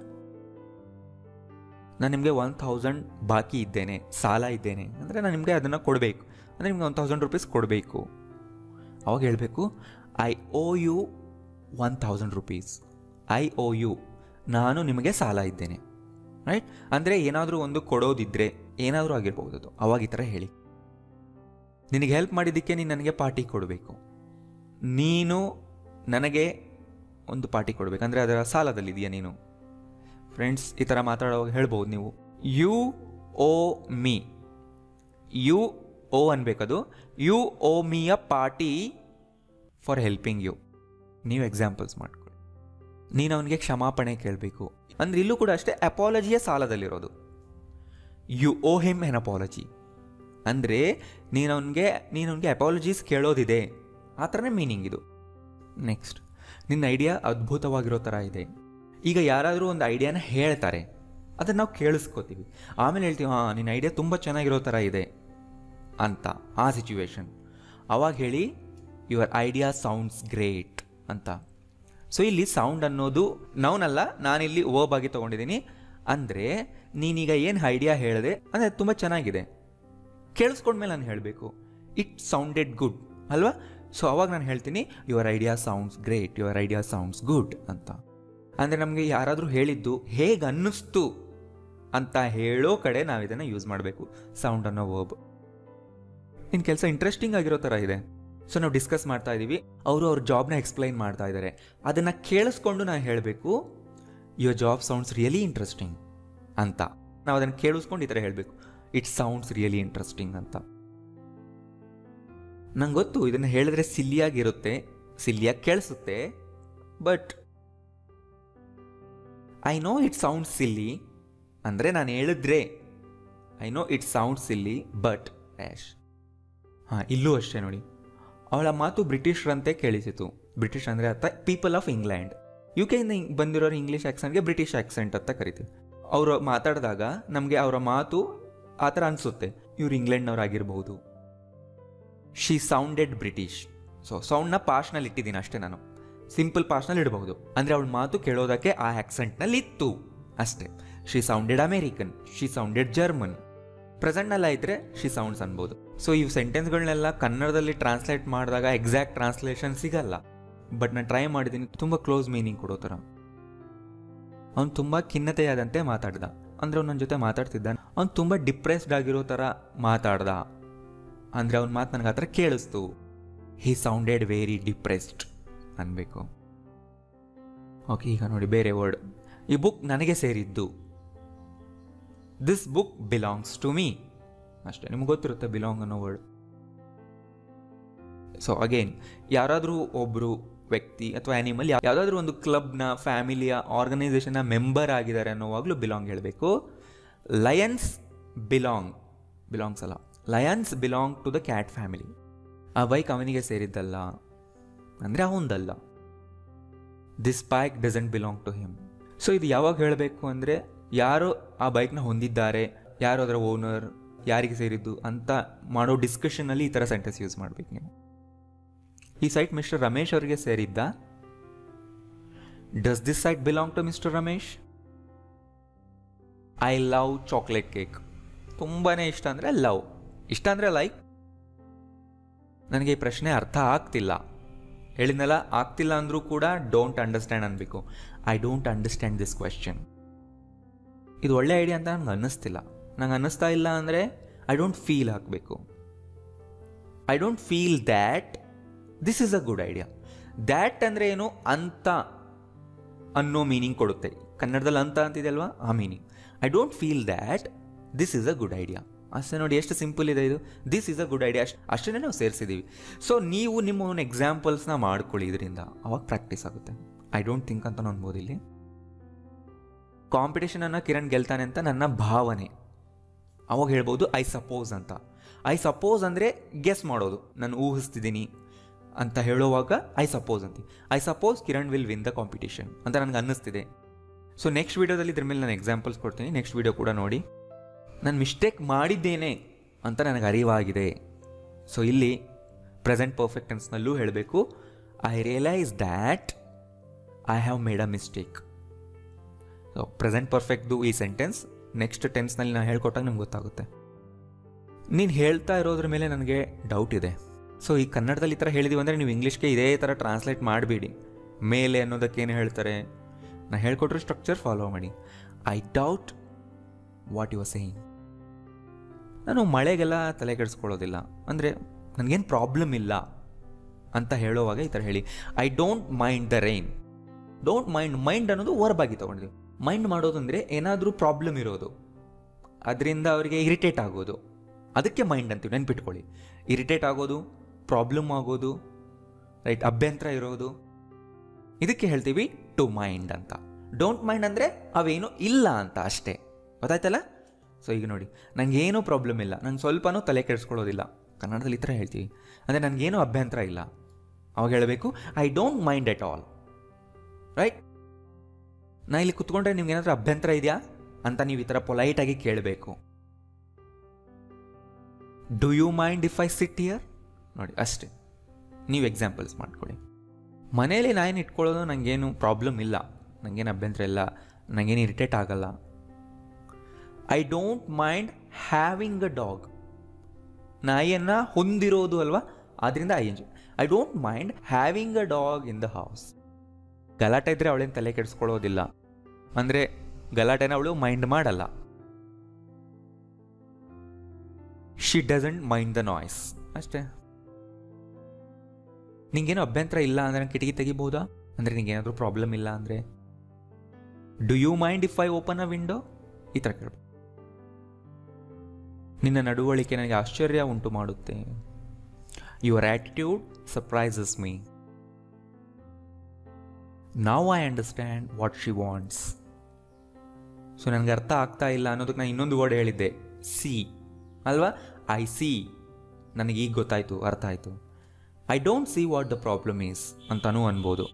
ನಾನು ನಿಮಗೆ ಒನ್ ಥೌಸಂಡ್ ಬಾಕಿ ಇದ್ದೇನೆ ಸಾಲ ಇದ್ದೇನೆ ಅಂದರೆ ನಾನು ನಿಮಗೆ ಅದನ್ನು ಕೊಡಬೇಕು ಅಂದರೆ ನಿಮಗೆ ಒನ್ ತೌಸಂಡ್ ರುಪೀಸ್ ಕೊಡಬೇಕು ಅವಾಗ ಹೇಳಬೇಕು I owe you one thousand rupees I owe you ನಾನು ನಿಮಗೆ ಸಾಲ ಇದ್ದೇನೆ ರೈಟ್ ಅಂದರೆ ಏನಾದರೂ ಒಂದು ಕೊಡೋದಿದ್ದರೆ ಏನಾದರೂ ಆಗಿರ್ಬೋದು ಅದು ಅವಾಗ ಈ ಥರ ಹೇಳಿ ನಿನಗೆ ಹೆಲ್ಪ್ ಮಾಡಿದ್ದಕ್ಕೆ ನೀನು ನನಗೆ ಪಾರ್ಟಿ ಕೊಡಬೇಕು ನೀನು ನನಗೆ ಒಂದು ಪಾರ್ಟಿ ಕೊಡಬೇಕು ಅಂದರೆ ಅದರ ಸಾಲದಲ್ಲಿದೆಯಾ ನೀನು ಫ್ರೆಂಡ್ಸ್ ಈ ಥರ ಮಾತಾಡುವಾಗ ಹೇಳ್ಬೋದು ನೀವು you owe me you owe ಅನ್ಬೇಕದು you owe me a party for helping you ನೀವು ಎಕ್ಸಾಂಪಲ್ಸ್ ಮಾಡ್ಕೊಳ್ಳಿ ನೀನು ಅವನಿಗೆ ಕ್ಷಮಾಪಣೆ ಕೇಳಬೇಕು ಅಂದರೆ ಇಲ್ಲೂ ಕೂಡ ಅಷ್ಟೇ ಅಪಾಲಜಿಯ ಸಾಲದಲ್ಲಿರೋದು you owe him an apology ಅಂದರೆ ನೀನು ಅವನಿಗೆ ನೀನು ಅವನಿಗೆ ಅಪಾಲಜೀಸ್ ಕೇಳೋದಿದೆ ಆ ಥರನೇ ಮೀನಿಂಗ್ ಇದು ನೆಕ್ಸ್ಟ್ ನಿನ್ನ ಐಡಿಯಾ ಅದ್ಭುತವಾಗಿರೋ ಥರ ಇದೆ ಈಗ ಯಾರಾದರೂ ಒಂದು ಐಡಿಯಾನ ಹೇಳ್ತಾರೆ ಅದನ್ನು ನಾವು ಕೇಳಿಸ್ಕೋತೀವಿ ಆಮೇಲೆ ಹೇಳ್ತೀವಿ ಹಾಂ ನಿನ್ನ ಐಡಿಯಾ ತುಂಬ ಚೆನ್ನಾಗಿರೋ ಥರ ಇದೆ ಅಂತ ಆ ಸಿಚುವೇಶನ್ ಅವಾಗ ಹೇಳಿ ಯುವರ್ ಐಡಿಯಾ ಸೌಂಡ್ಸ್ ಗ್ರೇಟ್ ಅಂತ ಸೊ ಇಲ್ಲಿ ಸೌಂಡ್ ಅನ್ನೋದು ನೌನಲ್ಲ ನಾನಿಲ್ಲಿ ಓಬ್ ಆಗಿ ತೊಗೊಂಡಿದ್ದೀನಿ ಅಂದರೆ ನೀನೀಗ ಏನು ಐಡಿಯಾ ಹೇಳಿದೆ ಅಂದರೆ ತುಂಬ ಚೆನ್ನಾಗಿದೆ ಕೇಳಿಸ್ಕೊಂಡ್ಮೇಲೆ ನಾನು ಹೇಳಬೇಕು ಇಟ್ ಸೌಂಡೆಡ್ ಗುಡ್ ಅಲ್ವಾ ಸೊ ಅವಾಗ ನಾನು ಹೇಳ್ತೀನಿ your idea sounds great your idea sounds good ಅಂತ ಅಂದರೆ ನಮಗೆ ಯಾರಾದರೂ ಹೇಳಿದ್ದು ಹೇಗೆ ಅನ್ನಿಸ್ತು ಅಂತ ಹೇಳೋ ಕಡೆ ನಾವು ಇದನ್ನು ಯೂಸ್ ಮಾಡಬೇಕು ಸೌಂಡ್ ಅನ್ನೋ ವರ್ಬ್ ನಿನ್ನ ಕೆಲಸ ಇಂಟ್ರೆಸ್ಟಿಂಗ್ ಆಗಿರೋ ಥರ ಇದೆ ಸೊ ನಾವು ಡಿಸ್ಕಸ್ ಮಾಡ್ತಾ ಇದ್ದೀವಿ ಅವರು ಅವ್ರ ಜಾಬ್ನ ಎಕ್ಸ್ಪ್ಲೈನ್ ಮಾಡ್ತಾ ಇದ್ದಾರೆ ಅದನ್ನು ಕೇಳಿಸ್ಕೊಂಡು ನಾನು ಹೇಳಬೇಕು your job sounds really interesting ಅಂತ ನಾವು ಅದನ್ನು ಕೇಳಿಸ್ಕೊಂಡು ಈ ಥರ ಹೇಳಬೇಕು ಇಟ್ ಸೌಂಡ್ಸ್ ರಿಯಲಿ ಇಂಟ್ರೆಸ್ಟಿಂಗ್ ಅಂತ ನಂಗೆ ಗೊತ್ತು ಇದನ್ನು ಹೇಳಿದ್ರೆ ಸಿಲ್ಲಿಯಾಗಿರುತ್ತೆ ಸಿಲ್ಲಿಯಾಗಿ ಕೇಳಿಸುತ್ತೆ but I know it sound silly ಅಂದರೆ ನಾನು ಹೇಳಿದ್ರೆ I know it sound silly but ಆ್ಯಶ್ ಹಾಂ ಇಲ್ಲೂ ಅಷ್ಟೇ ನೋಡಿ ಅವಳ ಮಾತು ಬ್ರಿಟಿಷರಂತೆ ಕೇಳಿಸಿತು ಬ್ರಿಟಿಷ್ ಅಂದರೆ ಅರ್ಥ ಪೀಪಲ್ ಆಫ್ ಇಂಗ್ಲೆಂಡ್ ಯು ಕೆಯಿಂದ ಬಂದಿರೋರು ಇಂಗ್ಲೀಷ್ ಆಕ್ಸೆಂಟ್ಗೆ ಬ್ರಿಟಿಷ್ ಆಕ್ಸೆಂಟ್ ಅಂತ ಕರಿತೀವಿ ಅವರು ಮಾತಾಡಿದಾಗ ನಮಗೆ ಅವರ ಮಾತು ಆ ಥರ ಅನಿಸುತ್ತೆ ಇವ್ರು ಇಂಗ್ಲೆಂಡ್ನವ್ರಾಗಿರ್ಬಹುದು ಶಿ ಸೌಂಡೆಡ್ ಬ್ರಿಟಿಷ್ ಸೊ ಸೌಂಡ್ನ ಪಾಸ್ನಲ್ಲಿ ಇಟ್ಟಿದ್ದೀನಿ ಅಷ್ಟೇ ನಾನು ಸಿಂಪಲ್ ಪಾಸ್ನಲ್ಲಿ ಇಡಬಹುದು ಅಂದರೆ ಅವಳ ಮಾತು ಕೇಳೋದಕ್ಕೆ ಆ ಆಕ್ಸೆಂಟ್ನಲ್ಲಿ ಇತ್ತು ಅಷ್ಟೇ she sounded American she sounded German ಪ್ರೆಸೆಂಟ್ನೆಲ್ಲ ಇದ್ದರೆ ಶಿ ಸೌಂಡ್ಸ್ ಅನ್ಬೋದು ಸೊ ಇವು ಸೆಂಟೆನ್ಸ್ಗಳನ್ನೆಲ್ಲ ಕನ್ನಡದಲ್ಲಿ ಟ್ರಾನ್ಸ್ಲೇಟ್ ಮಾಡಿದಾಗ ಎಕ್ಸಾಕ್ಟ್ ಟ್ರಾನ್ಸ್ಲೇಷನ್ ಸಿಗಲ್ಲ ಬಟ್ ನಾನು ಟ್ರೈ ಮಾಡಿದ್ದೀನಿ ತುಂಬ ಕ್ಲೋಸ್ ಮೀನಿಂಗ್ ಕೊಡೋ ಥರ ಅವ್ನು ತುಂಬ ಖಿನ್ನತೆಯಾದಂತೆ ಮಾತಾಡ್ದ ಅಂದರೆ ಅವ್ನು ನನ್ನ ಜೊತೆ ಮಾತಾಡ್ತಿದ್ದ ಅವ್ನು ತುಂಬ ಡಿಪ್ರೆಸ್ಡ್ ಆಗಿರೋ ಥರ ಮಾತಾಡ್ದ ಅಂದರೆ ಅವ್ನ ಮಾತು ನನಗೆ ಆ ಥರ ಕೇಳಿಸ್ತು ಹಿ ಸೌಂಡೆಡ್ ವೆರಿ ಡಿಪ್ರೆಸ್ಡ್ ಅನ್ಬೇಕು ಓಕೆ ಈಗ ನೋಡಿ ಬೇರೆ ವರ್ಡ್ ಈ ಬುಕ್ ನನಗೆ ಸೇರಿದ್ದು this book belongs to me ಅಷ್ಟೇ ನಿಮ್ಗೆ ಗೊತ್ತಿರುತ್ತೆ ಬಿಲಾಂಗ್ ಅನ್ನೋ ವರ್ಡ್ ಸೊ ಅಗೇನ್ ಯಾರಾದರೂ ಒಬ್ಬರು ವ್ಯಕ್ತಿ ಅಥವಾ ಆ್ಯನಿಮಲ್ ಯಾವುದಾದ್ರೂ ಒಂದು ಕ್ಲಬ್ನ ಫ್ಯಾಮಿಲಿಯ ಆರ್ಗನೈಸೇಷನ್ನ ಮೆಂಬರ್ ಆಗಿದ್ದಾರೆ ಅನ್ನೋವಾಗಲೂ ಬಿಲಾಂಗ್ ಹೇಳಬೇಕು ಲಯನ್ಸ್ ಬಿಲಾಂಗ್ ಬಿಲಾಂಗ್ಸ್ ಅಲ್ಲ lions belong to the cat family ಆ ಬೈಕ್ ಅವನಿಗೆ ಸೇರಿದ್ದಲ್ಲ ಅಂದರೆ ಅವನದಲ್ಲ this bike doesn't belong to him so ಇದು ಯಾವಾಗ ಹೇಳಬೇಕು ಅಂದರೆ ಯಾರು ಆ ಬೈಕ್ನ ಹೊಂದಿದ್ದಾರೆ ಯಾರು ಅದರ ಓನರ್ ಯಾರಿಗೆ ಸೇರಿದ್ದು ಅಂತ ಮಾಡೋ ಡಿಸ್ಕಷನಲ್ಲಿ ಈ ಥರ ಸೆಂಟೆನ್ಸ್ ಯೂಸ್ ಮಾಡಬೇಕು ನೀವು ಈ ಸೈಟ್ ಮಿಸ್ಟರ್ ರಮೇಶ್ ಅವರಿಗೆ ಸೇರಿದ್ದ does this site belong to mister Ramesh I love chocolate cake ತುಂಬಾ ಇಷ್ಟ ಅಂದರೆ ಲವ್ ಇಷ್ಟ ಅಂದರೆ ಲೈಕ್ ನನಗೆ ಈ ಪ್ರಶ್ನೆ ಅರ್ಥ ಆಗ್ತಿಲ್ಲ ಹೇಳಿದ್ನಲ್ಲ ಆಗ್ತಿಲ್ಲ ಅಂದರೂ ಕೂಡ ಡೋಂಟ್ ಅಂಡರ್ಸ್ಟ್ಯಾಂಡ್ ಅನ್ಬೇಕು I don't understand this question ಇದು ಒಳ್ಳೆ ಐಡಿಯಾ ಅಂತ ನನಗೆ ಅನ್ನಿಸ್ತಿಲ್ಲ ನಂಗೆ ಅನ್ನಿಸ್ತಾ ಇಲ್ಲ ಅಂದರೆ ಐ ಡೋಂಟ್ ಫೀಲ್ ಹಾಕಬೇಕು I don't feel that this is a good idea that ಅಂದರೆ ಏನು ಅಂತ ಅನ್ನೋ ಮೀನಿಂಗ್ ಕೊಡುತ್ತೆ ಕನ್ನಡದಲ್ಲಿ ಅಂತ ಅಂತಿದೆ ಅಲ್ವಾ ಆ meaning I don't feel that this is a good idea ಅಷ್ಟೇ ನೋಡಿ ಎಷ್ಟು ಸಿಂಪಲ್ ಇದೆ ಇದು this is a good idea ಅಷ್ಟು ಅಷ್ಟನ್ನೇ ನಾವು ಸೇರಿಸಿದ್ದೀವಿ ಸೊ ನೀವು ನಿಮ್ಮ ಒಂದು ಎಕ್ಸಾಂಪಲ್ಸ್ನ ಮಾಡ್ಕೊಳ್ಳಿ ಇದರಿಂದ ಅವಾಗ ಪ್ರಾಕ್ಟೀಸ್ ಆಗುತ್ತೆ ಐ ಡೋಂಟ್ ಥಿಂಕ್ ಅಂತ ಅನ್ಬೋದು ಇಲ್ಲಿ ಕಾಂಪಿಟೇಷನನ್ನು ಕಿರಣ್ ಗೆಲ್ತಾನೆ ಅಂತ ನನ್ನ ಭಾವನೆ ಅವಾಗ ಹೇಳ್ಬೋದು ಐ ಸಪೋಸ್ ಅಂತ ಐ ಸಪೋಸ್ ಅಂದರೆ ಗೆಸ್ ಮಾಡೋದು ನಾನು ಊಹಿಸ್ತಿದ್ದೀನಿ ಅಂತ ಹೇಳುವಾಗ ಐ ಸಪೋಸ್ ಅಂತ I suppose Kiran will win the competition ಅಂತ ನನಗೆ ಅನ್ನಿಸ್ತಿದೆ ಸೊ ನೆಕ್ಸ್ಟ್ ವೀಡಿಯೋದಲ್ಲಿ ಇದ್ರ ಮೇಲೆ ನಾನು ಎಕ್ಸಾಂಪಲ್ಸ್ ಕೊಡ್ತೀನಿ ನೆಕ್ಸ್ಟ್ ವೀಡಿಯೋ ಕೂಡ ನೋಡಿ ನಾನು ಮಿಸ್ಟೇಕ್ ಮಾಡಿದ್ದೇನೆ ಅಂತ ನನಗೆ ಅರಿವಾಗಿದೆ ಸೊ ಇಲ್ಲಿ ಪ್ರೆಸೆಂಟ್ ಪರ್ಫೆಕ್ಟ್ ಟೆನ್ಸ್ನಲ್ಲೂ ಹೇಳಬೇಕು I realise that I have made a mistake so present ಪರ್ಫೆಕ್ಟ್ದು ಈ ಸೆಂಟೆನ್ಸ್ ನೆಕ್ಸ್ಟ್ ಟೆನ್ಸ್ನಲ್ಲಿ ನಾನು ಹೇಳ್ಕೊಟ್ಟಾಗ ನಿಮ್ಗೆ ಗೊತ್ತಾಗುತ್ತೆ ನೀನು ಹೇಳ್ತಾ ಇರೋದ್ರ ಮೇಲೆ ನನಗೆ ಡೌಟ್ ಇದೆ ಸೊ ಈ ಕನ್ನಡದಲ್ಲಿ ಈ ಥರ ಹೇಳಿದೀವಿ ಅಂದರೆ ನೀವು ಇಂಗ್ಲೀಷ್ಗೆ ಇದೇ ಥರ ಟ್ರಾನ್ಸ್ಲೇಟ್ ಮಾಡಬೇಡಿ ಮೇಲೆ ಅನ್ನೋದಕ್ಕೆ ಏನು ಹೇಳ್ತಾರೆ ನಾನು ಹೇಳ್ಕೊಟ್ರೆ ಸ್ಟ್ರಕ್ಚರ್ ಫಾಲೋ ಮಾಡಿ I doubt what you are saying ನಾನು ಮಳೆಗೆಲ್ಲ ತಲೆ ಕೆಡಿಸ್ಕೊಳ್ಳೋದಿಲ್ಲ ಅಂದರೆ ನನಗೇನು ಪ್ರಾಬ್ಲಮ್ ಇಲ್ಲ ಅಂತ ಹೇಳೋವಾಗ ಈ ಥರ ಹೇಳಿ I don't mind the rain don't mind mind ಅನ್ನೋದು ವರ್ಬಾಗಿ ತೊಗೊಂಡಿದ್ವಿ ಮೈಂಡ್ ಮಾಡೋದು ಅಂದರೆ ಏನಾದರೂ ಪ್ರಾಬ್ಲಮ್ ಇರೋದು ಅದರಿಂದ ಅವರಿಗೆ ಇರಿಟೇಟ್ ಆಗೋದು ಅದಕ್ಕೆ ಮೈಂಡ್ ಅಂತೀವಿ ನೆನ್ಪಿಟ್ಕೊಳ್ಳಿ ಇರಿಟೇಟ್ ಆಗೋದು ಪ್ರಾಬ್ಲಮ್ ಆಗೋದು ರೈಟ್ ಅಭ್ಯಂತರ ಇರೋದು ಇದಕ್ಕೆ ಹೇಳ್ತೀವಿ ಟು ಮೈಂಡ್ ಅಂತ ಡೋಂಟ್ ಮೈಂಡ್ ಅಂದರೆ ಅವೇನು ಇಲ್ಲ ಅಂತ ಅಷ್ಟೇ ಗೊತ್ತಾಯ್ತಲ್ಲ ಸೊ ಈಗ ನೋಡಿ ನನಗೇನೂ ಪ್ರಾಬ್ಲಮ್ ಇಲ್ಲ ನಂಗೆ ಸ್ವಲ್ಪನೂ ತಲೆ ಕೆಡಿಸ್ಕೊಳ್ಳೋದಿಲ್ಲ ಕನ್ನಡದಲ್ಲಿ ಈ ಥರ ಹೇಳ್ತೀವಿ ಅಂದರೆ ನನಗೇನು ಅಭ್ಯಂತರ ಇಲ್ಲ ಅವಾಗ ಹೇಳಬೇಕು I don't mind at all right ನಾ ಇಲ್ಲಿ ಕುತ್ಕೊಂಡ್ರೆ ನಿಮ್ಗೆ ಏನಾದರೂ ಅಭ್ಯಂತರ ಇದೆಯಾ ಅಂತ ನೀವು ಈ ಥರ ಪೊಲೈಟಾಗಿ ಕೇಳಬೇಕು do you mind if I sit here ನೋಡಿ ಅಷ್ಟೇ ನೀವು ಎಕ್ಸಾಂಪಲ್ಸ್ ಮಾಡ್ಕೊಳ್ಳಿ ಮನೇಲಿ ನಾಯಿನ ಇಟ್ಕೊಳ್ಳೋದು ನನಗೇನು ಪ್ರಾಬ್ಲಮ್ ಇಲ್ಲ ನನಗೇನು ಅಭ್ಯಂತರ ಇಲ್ಲ ನನಗೇನು ಇರಿಟೇಟ್ ಆಗಲ್ಲ I don't mind having a dog ನಾಯಿಯನ್ನು ಹೊಂದಿರೋದು ಅಲ್ವಾ ಆದ್ದರಿಂದ ಐ ಎಂಜ್ I don't mind having a dog in the house ಗಲಾಟೆ ಇದ್ದರೆ ಅವಳೇನು ತಲೆ ಕೆಡಿಸ್ಕೊಳ್ಳೋದಿಲ್ಲ ಅಂದರೆ ಗಲಾಟೆನ ಅವಳು ಮೈಂಡ್ ಮಾಡಲ್ಲ she doesn't mind the noise ಅಷ್ಟೇ ನಿಂಗೇನು ಅಭ್ಯಂತರ ಇಲ್ಲ ಅಂದರೆ ಕಿಟಕಿ ತೆಗಿಬೋದಾ ಅಂದರೆ ನಿಂಗೇನಾದರೂ ಪ್ರಾಬ್ಲಮ್ ಇಲ್ಲ ಅಂದರೆ do you mind if I open a window ಈ ಥರ ಕೇಳ್ಬೋದು ನಿನ್ನ ನಡವಳಿಕೆ ನನಗೆ ಆಶ್ಚರ್ಯ ಉಂಟು ಮಾಡುತ್ತೆ ಯುವರ್ ಆ್ಯಟಿಟ್ಯೂಡ್ ಸರ್ಪ್ರೈಸಸ್ ಮೀ ನಾವು I understand what she wants so ನನಗೆ ಅರ್ಥ ಆಗ್ತಾ ಇಲ್ಲ ಅನ್ನೋದಕ್ಕೆ ನಾನು ಇನ್ನೊಂದು ವರ್ಡ್ ಹೇಳಿದ್ದೆ ಸಿ ಅಲ್ವಾ ಐ ಸಿ ನನಗೆ ಈಗ ಗೊತ್ತಾಯಿತು ಅರ್ಥ ಆಯಿತು I don't see what the problem is ಅಂತಲೂ ಅನ್ಬೋದು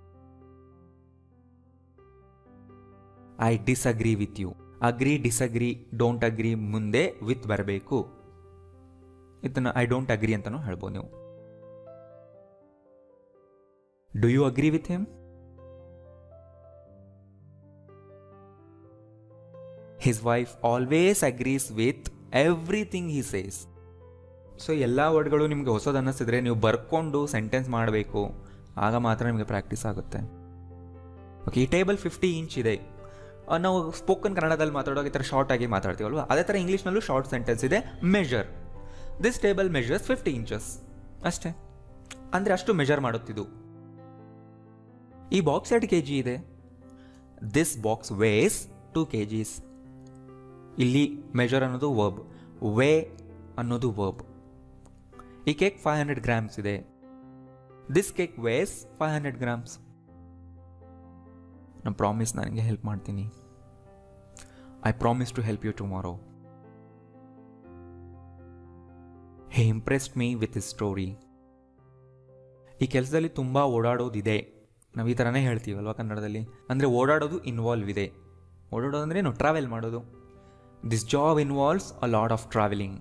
I disagree with you agree disagree don't agree ಮುಂದೆ ವಿತ್ ಬರಬೇಕು ಇದನ್ನು ಐ ಡೋಂಟ್ ಅಗ್ರಿ ಅಂತಲೂ ಹೇಳ್ಬೋದು ನೀವು do you agree with him his wife always agrees with everything he says so ಎಲ್ಲ ವರ್ಡ್ಗಳು ನಿಮಗೆ ಹೊಸದು ಅನ್ನಿಸಿದ್ರೆ ನೀವು ಬರ್ಕೊಂಡು ಸೆಂಟೆನ್ಸ್ ಮಾಡಬೇಕು ಆಗ ಮಾತ್ರ ನಿಮಗೆ ಪ್ರಾಕ್ಟೀಸ್ ಆಗುತ್ತೆ ಓಕೆ ಈ ಟೇಬಲ್ ಫಿಫ್ಟಿ ಇಂಚ್ ಇದೆ ಆ, ನಾವು ಸ್ಪೋಕನ್ ಕನ್ನಡದಲ್ಲಿ ಮಾತಾಡುವಾಗ ಈ ಥರ ಶಾರ್ಟ್ ಆಗಿ ಮಾತಾಡ್ತೀವಲ್ವ ಅದೇ ಥರ ಇಂಗ್ಲೀಷ್ನಲ್ಲೂ ಶಾರ್ಟ್ ಸೆಂಟೆನ್ಸ್ ಇದೆ measure this table measures fifty inches ಅಷ್ಟೇ ಅಂದರೆ ಅಷ್ಟು ಮೆಷರ್ ಮಾಡುತ್ತಿದ್ದು ಈ ಬಾಕ್ಸ್ ಎರಡು ಕೆ ಜಿ ಇದೆ this box weighs two K Gs ಇಲ್ಲಿ ಮೆಷರ್ ಅನ್ನೋದು ವರ್ಬ್ ವೇ ಅನ್ನೋದು ವರ್ಬ್ ಈ ಕೇಕ್ ಫೈವ್ ಹಂಡ್ರೆಡ್ ಗ್ರಾಮ್ಸ್ ಇದೆ this cake weighs five hundred grams ನಾನು ಪ್ರಾಮಿಸ್ ನನಗೆ ಹೆಲ್ಪ್ ಮಾಡ್ತೀನಿ I promise to help you tomorrow he impressed me with his story ಈ ಕೆಲಸದಲ್ಲಿ ತುಂಬ ಓಡಾಡೋದಿದೆ ನಾವು ಈ ಥರನೇ ಹೇಳ್ತೀವಲ್ವ ಕನ್ನಡದಲ್ಲಿ ಅಂದರೆ ಓಡಾಡೋದು ಇನ್ವಾಲ್ವ್ ಇದೆ ಓಡಾಡೋದು ಅಂದ್ರೆ ಏನು ಟ್ರಾವೆಲ್ ಮಾಡೋದು this job involves a lot of travelling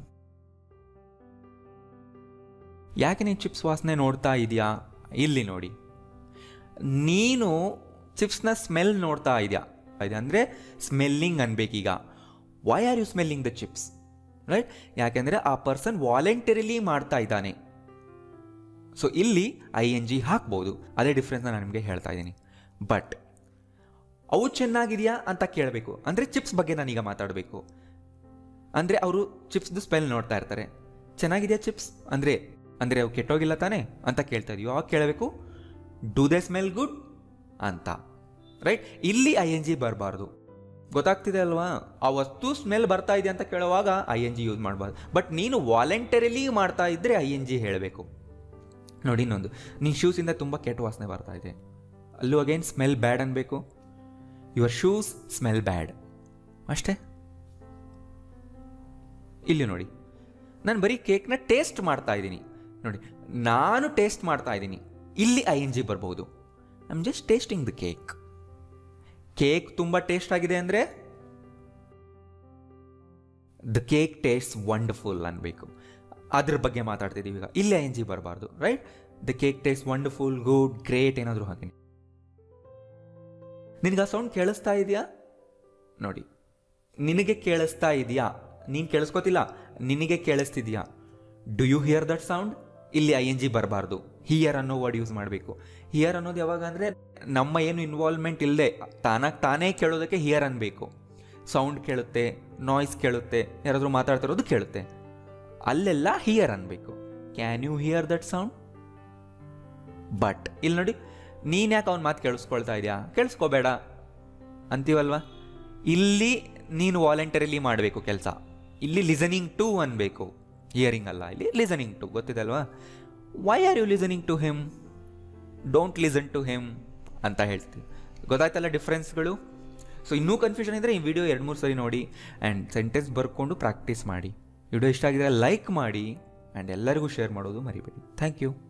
ಯಾಕೆ ನೀನು ಚಿಪ್ಸ್ ವಾಸನೆ ನೋಡ್ತಾ ಇದೆಯಾ ಇಲ್ಲಿ ನೋಡಿ ನೀನು ಚಿಪ್ಸ್ನ ಸ್ಮೆಲ್ ನೋಡ್ತಾ ಇದೆಯಾ ಇದೆ ಅಂದರೆ ಸ್ಮೆಲ್ಲಿಂಗ್ ಅನ್ಬೇಕೀಗ why are you smelling the chips right ಯಾಕೆಂದರೆ ಆ ಪರ್ಸನ್ ವಾಲಂಟರಿಲಿ ಮಾಡ್ತಾ ಇದ್ದಾನೆ ಸೊ ಇಲ್ಲಿ ಐ ಎನ್ ಜಿ ಹಾಕ್ಬೋದು ಅದೇ ಡಿಫ್ರೆನ್ಸ್ ನಾನು ನಿಮಗೆ ಹೇಳ್ತಾ ಇದ್ದೀನಿ ಬಟ್ ಅವು ಚೆನ್ನಾಗಿದೆಯಾ ಅಂತ ಕೇಳಬೇಕು ಅಂದರೆ ಚಿಪ್ಸ್ ಬಗ್ಗೆ ನಾನೀಗ ಮಾತಾಡಬೇಕು ಅಂದರೆ ಅವರು ಚಿಪ್ಸ್ದು ಸ್ಮೆಲ್ ನೋಡ್ತಾ ಇರ್ತಾರೆ ಚೆನ್ನಾಗಿದೆಯಾ ಚಿಪ್ಸ್ ಅಂದರೆ ಅಂದರೆ ಅವು ಕೆಟ್ಟೋಗಿಲ್ಲ ತಾನೇ ಅಂತ ಕೇಳ್ತಾ ಇದೀವಿ ಯಾವಾಗ ಕೇಳಬೇಕು ಡೂ ದೇ ಸ್ಮೆಲ್ ಗುಡ್ ಅಂತ ರೈಟ್ ಇಲ್ಲಿ ಐ ಎನ್ ಜಿ ಬರಬಾರ್ದು ಗೊತ್ತಾಗ್ತಿದೆ ಅಲ್ವಾ ಆ ವಸ್ತು ಸ್ಮೆಲ್ ಬರ್ತಾ ಇದೆ ಅಂತ ಕೇಳುವಾಗ ಐ ಎನ್ ಜಿ ಯೂಸ್ ಮಾಡಬಾರ್ದು ಬಟ್ ನೀನು ವಾಲಂಟರಿಲಿ ಮಾಡ್ತಾ ಇದ್ದರೆ ಐ ಎನ್ ಜಿ ಹೇಳಬೇಕು ನೋಡಿ ಇನ್ನೊಂದು ನಿನ್ನ ಶೂಸಿಂದ ತುಂಬ ಕೆಟ್ಟ ವಾಸನೆ ಬರ್ತಾ ಇದೆ ಅಲ್ಲೂ ಅಗೇನ್ ಸ್ಮೆಲ್ ಬ್ಯಾಡ್ ಅನ್ಬೇಕು ಯುವರ್ ಶೂಸ್ ಸ್ಮೆಲ್ ಬ್ಯಾಡ್ ಅಷ್ಟೇ ಇಲ್ಲಿ ನೋಡಿ ನಾನು ಬರೀ ಕೇಕ್ನ ಟೇಸ್ಟ್ ಮಾಡ್ತಾ ಇದ್ದೀನಿ ನೋಡಿ ನಾನು ಟೇಸ್ಟ್ ಮಾಡ್ತಾ ಇದ್ದೀನಿ ಇಲ್ಲಿ ಐ ಎನ್ ಜಿ ಬರ್ಬೋದು I'm just tasting the cake cake ತುಂಬ ಟೇಸ್ಟ್ ಆಗಿದೆ ಅಂದರೆ ದ ಕೇಕ್ ಟೇಸ್ಟ್ ವಂಡರ್ಫುಲ್ ಅನ್ಬೇಕು ಅದ್ರ ಬಗ್ಗೆ ಮಾತಾಡ್ತಿದ್ದೀವಿ ಈಗ ಇಲ್ಲಿ ಐ ಎನ್ ಜಿ ಬರಬಾರ್ದು right the cake taste wonderful good great ಏನಾದರೂ ಹಾಕಿ ನಿನಗೆ ಆ ಸೌಂಡ್ ಕೇಳಿಸ್ತಾ ಇದೆಯಾ ನೋಡಿ ನಿನಗೆ ಕೇಳಿಸ್ತಾ ಇದೆಯಾ ನೀನು ಕೇಳಿಸ್ಕೋತಿಲ್ಲ ನಿನಗೆ ಕೇಳಿಸ್ತಿದ್ಯಾ do you hear that sound ಇಲ್ಲಿ ಐ ಎನ್ ಜಿ ಬರಬಾರ್ದು ಹಿಯರ್ ಅನ್ನೋ ವರ್ಡ್ ಯೂಸ್ ಮಾಡಬೇಕು ಹಿಯರ್ ಅನ್ನೋದು ಯಾವಾಗ ಅಂದರೆ ನಮ್ಮ ಏನು ಇನ್ವಾಲ್ವ್ಮೆಂಟ್ ಇಲ್ಲದೆ ತಾನಾಗಿ ತಾನೇ ಕೇಳೋದಕ್ಕೆ ಹಿಯರ್ ಅನ್ಬೇಕು ಸೌಂಡ್ ಕೇಳುತ್ತೆ ನಾಯ್ಸ್ ಕೇಳುತ್ತೆ ಯಾರಾದರೂ ಮಾತಾಡ್ತಿರೋದು ಕೇಳುತ್ತೆ ಅಲ್ಲೆಲ್ಲ ಹಿಯರ್ ಅನ್ಬೇಕು can you hear that sound but ಇಲ್ಲಿ ನೋಡಿ ನೀನು ಯಾಕೆ ಅವ್ನ ಮಾತು ಕೇಳಿಸ್ಕೊಳ್ತಾ ಇದೆಯಾ ಕೇಳಿಸ್ಕೋಬೇಡ ಅಂತೀವಲ್ವಾ ಇಲ್ಲಿ ನೀನು ವಾಲಂಟರಿಲಿ ಮಾಡಬೇಕು ಕೆಲಸ ಇಲ್ಲಿ ಲಿಸನಿಂಗ್ ಟು ಅನ್ಬೇಕು ಹಿಯರಿಂಗ್ ಅಲ್ಲ ಇಲ್ಲಿ ಲಿಸನಿಂಗ್ ಟು ಗೊತ್ತಿದೆ ಅಲ್ವಾ why are you listening to him don't listen to him ಅಂತ ಹೇಳ್ತೀವಿ ಗೊತ್ತಾಯ್ತಲ್ಲ ಡಿಫ್ರೆನ್ಸ್ಗಳು ಸೊ ಇನ್ನೂ ಕನ್ಫ್ಯೂಷನ್ ಇದ್ದರೆ ಈ ವಿಡಿಯೋ ಎರಡು ಮೂರು ಸರಿ ನೋಡಿ ಆ್ಯಂಡ್ ಸೆಂಟೆನ್ಸ್ ಬರ್ಕೊಂಡು ಪ್ರಾಕ್ಟೀಸ್ ಮಾಡಿ ವಿಡಿಯೋ ಇಷ್ಟ ಆಗಿದ್ರೆ ಲೈಕ್ ಮಾಡಿ ಆ್ಯಂಡ್ ಎಲ್ಲರಿಗೂ ಶೇರ್ ಮಾಡೋದು ಮರಿಬೇಡಿ ಥ್ಯಾಂಕ್ ಯು